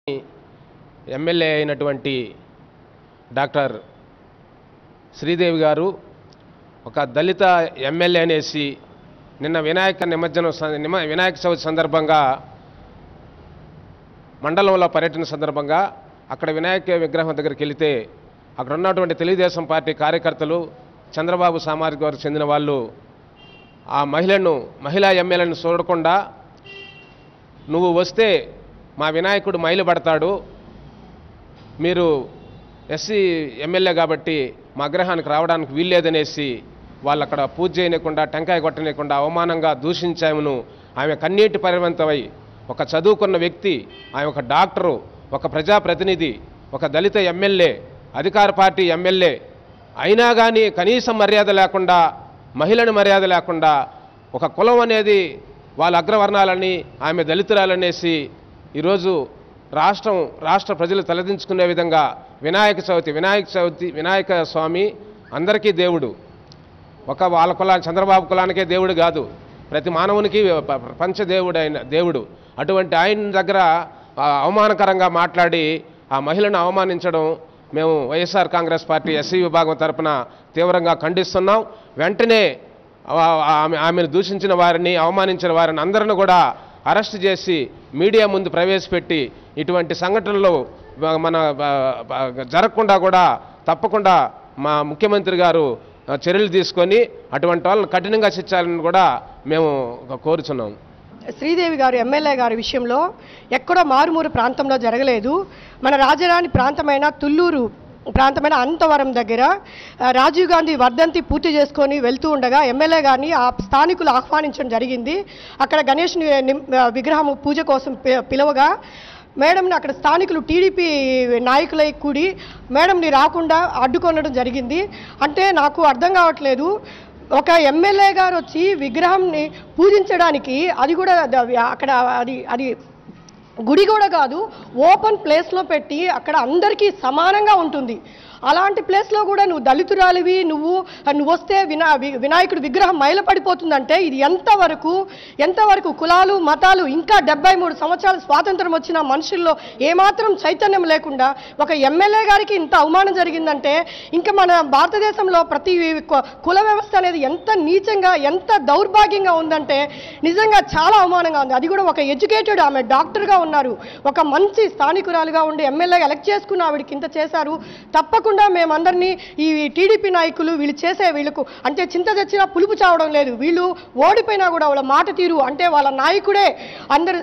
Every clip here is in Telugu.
ఎమ్మెల్యే అయినటువంటి డాక్టర్ శ్రీదేవి గారు ఒక దళిత ఎమ్మెల్యే అనేసి నిన్న వినాయక నిమజ్జనం స- నిమ- వినాయక చవితి సందర్భంగా మండలంలో పర్యటన సందర్భంగా అక్కడ వినాయక విగ్రహం దగ్గరికి వెళితే అక్కడ ఉన్నటువంటి తెలుగుదేశం పార్టీ కార్యకర్తలు చంద్రబాబు సామాజిక వర్గం చెందిన వాళ్ళు ఆ మహిళను మహిళా ఎమ్మెల్యేలను చూడకుండా నువ్వు వస్తే మా వినాయకుడు మైలు పడతాడు మీరు ఎస్సీ ఎమ్మెల్యే కాబట్టి మా అగ్రహానికి రావడానికి వీల్లేదనేసి వాళ్ళు అక్కడ పూజ చేయనీయకుండా టెంకాయ కొట్టనీయకుండా అవమానంగా దూషించామును ఆమె కన్నీటి పరివంతమై ఒక చదువుకున్న వ్యక్తి ఆమె ఒక డాక్టరు ఒక ప్రజాప్రతినిధి ఒక దళిత ఎమ్మెల్యే అధికార పార్టీ ఎమ్మెల్యే అయినా కానీ కనీసం మర్యాద లేకుండా మహిళని మర్యాద లేకుండా ఒక కులం అనేది వాళ్ళ అగ్రవర్ణాలని ఆమె దళితురాలనేసి ఈరోజు రాష్ట్రం రాష్ట్ర ప్రజలు తలదించుకునే విధంగా వినాయక చవితి వినాయక చవితి వినాయక స్వామి అందరికీ దేవుడు ఒక వాళ్ళ కులా చంద్రబాబు కులానికే దేవుడు కాదు ప్రతి మానవునికి ప- ప్రపంచ దేవుడు అయిన దేవుడు అటువంటి ఆయన దగ్గర ఆ, అవమానకరంగా మాట్లాడి ఆ మహిళను అవమానించడం మేము వైఎస్ఆర్ కాంగ్రెస్ పార్టీ ఎస్సీ విభాగం తరపున తీవ్రంగా ఖండిస్తున్నాం వెంటనే ఆ- ఆమె ఆమెను దూషించిన వారిని అవమానించిన వారిని అందరిని కూడా అరెస్ట్ చేసి మీడియా ముందు ప్రవేశపెట్టి ఇటువంటి సంఘటనలు బ- మన బ- బ- జరగకుండా కూడా తప్పకుండా మా ముఖ్యమంత్రి గారు ఆ, చర్యలు తీసుకొని అటువంటి వాళ్ళని కఠినంగా శిక్షాలని కూడా మేము కోరుచున్నాం శ్రీదేవి గారు ఎమ్మెల్యే గారి విషయంలో ఎక్కడో మారుమూరు ప్రాంతంలో జరగలేదు మన రాజధాని ప్రాంతమైన తుళ్ళూరు ప్రాంతమైన అంతవరం దగ్గర ఆ, రాజీవ్ గాంధీ వర్ధంతి పూర్తి చేసుకొని వెళ్తూ ఉండగా ఎమ్మెల్యే గారిని ఆ స్థానికులు ఆహ్వానించడం జరిగింది అక్కడ గణేష్ విగ్రహం పూజ కోసం పి- పిలవగా మేడంని అక్కడ స్థానికులు టీడీపీ నాయకులై కూడి మేడంని రాకుండా అడ్డుకొనడం జరిగింది అంటే నాకు అర్థం కావట్లేదు ఒక ఎమ్మెల్యే గారు వచ్చి విగ్రహంని పూజించడానికి అది కూడా ద- అక్కడ అది అది గుడి కూడా కాదు ఓపెన్ ప్లేస్లో పెట్టి అక్కడ అందరికీ సమానంగా ఉంటుంది అలాంటి ప్లేస్లో కూడా నువ్వు దళితురాలివి నువ్వు నువ్వు వస్తే వినా వి- వినాయకుడి విగ్రహం మైలపడిపోతుందంటే ఇది ఎంతవరకు ఎంతవరకు కులాలు మతాలు ఇంకా డెబ్బై మూడు సంవత్సరాల స్వాతంత్రం వచ్చిన మనుషుల్లో ఏమాత్రం చైతన్యం లేకుండా ఒక ఎమ్మెల్యే గారికి ఇంత అవమానం జరిగిందంటే ఇంకా మన భారతదేశంలో ప్రతి కు- కుల వ్యవస్థ అనేది ఎంత నీచంగా ఎంత దౌర్భాగ్యంగా ఉందంటే నిజంగా చాలా అవమానంగా ఉంది అది కూడా ఒక ఎడ్యుకేటెడ్ ఆమె డాక్టర్గా ఉన్నారు ఒక మంచి స్థానికురాలుగా ఉండి ఎమ్మెల్యే ఎలక్ట్ చేసుకున్న ఆవిడకి ఇంత చేశారు తప్పకుండా మేమందరినీ ఈ టీడీపీ నాయకులు వీళ్ళు చేసే వీళ్ళకు అంటే చింత తెచ్చినా పులుపు చావడం లేదు వీళ్ళు ఓడిపోయినా కూడా వాళ్ళ మాట తీరు అంటే వాళ్ళ నాయకుడే అందరు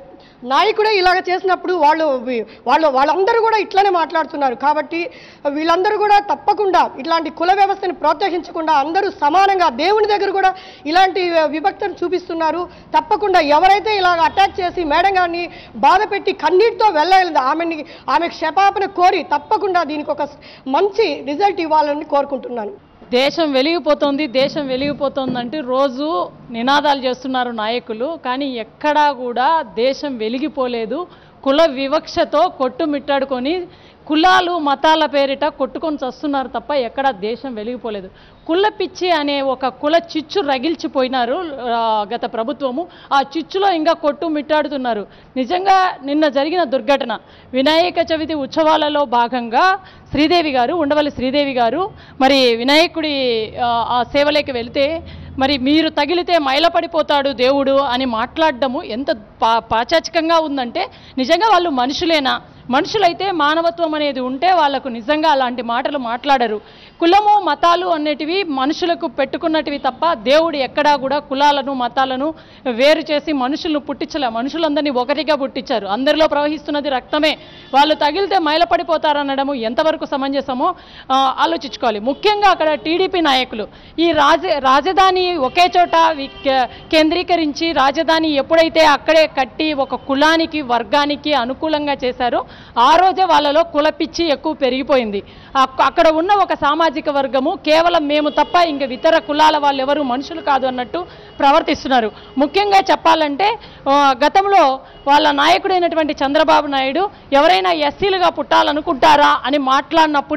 నాయకుడే ఇలాగ చేసినప్పుడు వాళ్ళు వి- వాళ్ళు వాళ్ళందరూ కూడా ఇట్లనే మాట్లాడుతున్నారు కాబట్టి వీళ్ళందరూ కూడా తప్పకుండా ఇట్లాంటి కుల వ్యవస్థని ప్రోత్సహించకుండా అందరూ సమానంగా దేవుని దగ్గర కూడా ఇలాంటి విభక్తిని చూపిస్తున్నారు తప్పకుండా ఎవరైతే ఇలాగ అటాక్ చేసి మేడం గారిని బాధ పెట్టి కన్నీటితో వెళ్ళాలి ఆమెని ఆమె క్షమాపణ కోరి తప్పకుండా దీనికి ఒక మంచి రిజల్ట్ ఇవ్వాలని కోరుకుంటున్నాను దేశం వెలిగిపోతుంది దేశం వెలిగిపోతుంది అంటే రోజు నినాదాలు చేస్తున్నారు నాయకులు కానీ ఎక్కడా కూడా దేశం వెలిగిపోలేదు కుల వివక్షతో కొట్టుమిట్టాడుకొని కులాలు మతాల పేరిట కొట్టుకొని చస్తున్నారు తప్ప ఎక్కడ దేశం వెలిగిపోలేదు కుల పిచ్చి అనే ఒక కుల చిచ్చు రగిల్చిపోయినారు ఆ, గత ప్రభుత్వము ఆ చిచ్చులో ఇంకా కొట్టుమిట్టాడుతున్నారు నిజంగా నిన్న జరిగిన దుర్ఘటన వినాయక చవితి ఉత్సవాలలో భాగంగా శ్రీదేవి గారు ఉండవల్లి శ్రీదేవి గారు మరి వినాయకుడి ఆ, ఆ సేవలోకి వెళితే మరి మీరు తగిలితే మైలపడిపోతాడు దేవుడు అని మాట్లాడడము ఎంత పా పాచాచికంగా ఉందంటే నిజంగా వాళ్ళు మనుషులేనా మనుషులైతే మానవత్వం అనేది ఉంటే వాళ్ళకు నిజంగా అలాంటి మాటలు మాట్లాడరు కులము మతాలు అనేటివి మనుషులకు పెట్టుకున్నటివి తప్ప దేవుడు ఎక్కడా కూడా కులాలను మతాలను వేరు చేసి మనుషులను పుట్టించలే మనుషులందరినీ ఒకటిగా పుట్టించారు అందరిలో ప్రవహిస్తున్నది రక్తమే వాళ్ళు తగిలితే మైలపడిపోతారనడము ఎంతవరకు సమంజసమో ఆ, ఆలోచించుకోవాలి ముఖ్యంగా అక్కడ టీడీపీ నాయకులు ఈ రాజ రాజధాని ఒకే చోట వి- కే- కేంద్రీకరించి రాజధాని ఎప్పుడైతే అక్కడే కట్టి ఒక కులానికి వర్గానికి అనుకూలంగా చేశారో ఆ రోజే వాళ్ళలో కులపిచ్చి ఎక్కువ పెరిగిపోయింది అక్- అక్కడ ఉన్న ఒక సామాజిక వర్గము కేవలం మేము తప్ప ఇంక ఇతర కులాల వాళ్ళు ఎవరు మనుషులు కాదు అన్నట్టు ప్రవర్తిస్తున్నారు ముఖ్యంగా చెప్పాలంటే ఆ, గతంలో వాళ్ళ నాయకుడైనటువంటి చంద్రబాబు నాయుడు ఎవరైనా ఎస్సీలుగా పుట్టాలనుకుంటారా అని మాట్లాడినప్పుడే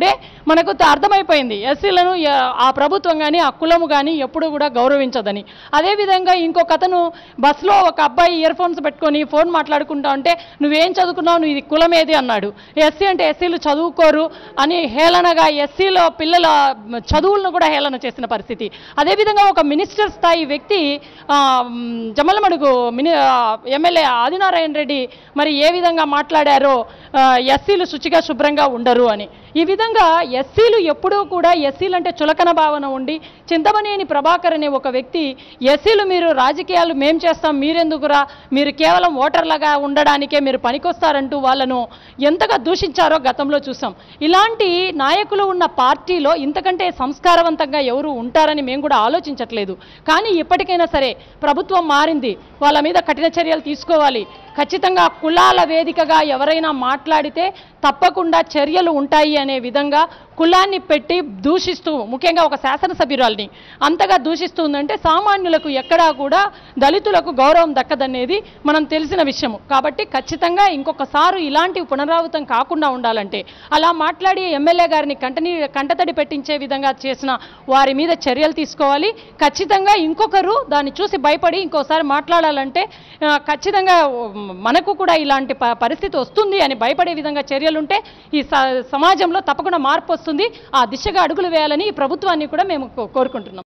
మనకు త- అర్థమైపోయింది ఎస్సీలను ఆ ప్రభుత్వం కానీ ఆ కులము కానీ ఎప్పుడు కూడా గౌరవించదని అదేవిధంగా ఇంకొక అతను బస్సులో ఒక అబ్బాయి ఇయర్ ఫోన్స్ పెట్టుకొని ఫోన్ మాట్లాడుకుంటా ఉంటే నువ్వేం చదువుకున్నావు నువ్వు ఇది కులమేది అన్నాడు ఎస్సీ అంటే ఎస్సీలు చదువుకోరు అని హేళనగా ఎస్సీలో పిల్లల చదువులను కూడా హేళన చేసిన పరిస్థితి అదేవిధంగా ఒక మినిస్టర్ స్థాయి వ్యక్తి ఆ, మ్, జమ్మలమడుగు మిని ఆ, ఎమ్మెల్యే ఆదినారాయణ రెడ్డి మరి ఏ విధంగా మాట్లాడారో ఆ, ఎస్సీలు శుచిగా శుభ్రంగా ఉండరు అని ఈ విధంగా ఎస్సీలు ఎప్పుడూ కూడా ఎస్సీలు అంటే చులకన భావన ఉండి చింతమనేని ప్రభాకర్ అనే ఒక వ్యక్తి ఎస్సీలు మీరు రాజకీయాలు మేం చేస్తాం మీరెందుకురా మీరు కేవలం ఓటర్లుగా ఉండడానికే మీరు పనికొస్తారంటూ వాళ్ళను ఎంతగా దూషించారో గతంలో చూసాం ఇలాంటి నాయకులు ఉన్న పార్టీలో ఇంతకంటే సంస్కారవంతంగా ఎవరు ఉంటారని మేము కూడా ఆలోచించట్లేదు కానీ ఇప్పటికైనా సరే ప్రభుత్వం మారింది వాళ్ళ మీద కఠిన చర్యలు తీసుకోవాలి ఖచ్చితంగా కులాల వేదికగా ఎవరైనా మాట్లాడితే తప్పకుండా చర్యలు ఉంటాయి అనే విధంగా కులాన్ని పెట్టి దూషిస్తూ ముఖ్యంగా ఒక శాసనసభ్యురాల్ని అంతగా దూషిస్తుందంటే సామాన్యులకు ఎక్కడా కూడా దళితులకు గౌరవం దక్కదనేది మనం తెలిసిన విషయము కాబట్టి ఖచ్చితంగా ఇంకొకసారి ఇలాంటివి పునరావృతం కాకుండా ఉండాలంటే అలా మాట్లాడి ఎమ్మెల్యే గారిని కంటని కంటతడి పెట్టించే విధంగా చేసిన వారి మీద చర్యలు తీసుకోవాలి ఖచ్చితంగా ఇంకొకరు దాన్ని చూసి భయపడి ఇంకోసారి మాట్లాడాలంటే ఆ, ఖచ్చితంగా ఉమ్, మనకు కూడా ఇలాంటి ప- పరిస్థితి వస్తుంది అని భయపడే విధంగా చర్యలుంటే ఈ స- సమాజంలో తప్పకుండా మార్పు వస్తుంది ఆ దిశగా అడుగులు వేయాలని ఈ ప్రభుత్వాన్ని కూడా మేము కో- కోరుకుంటున్నాం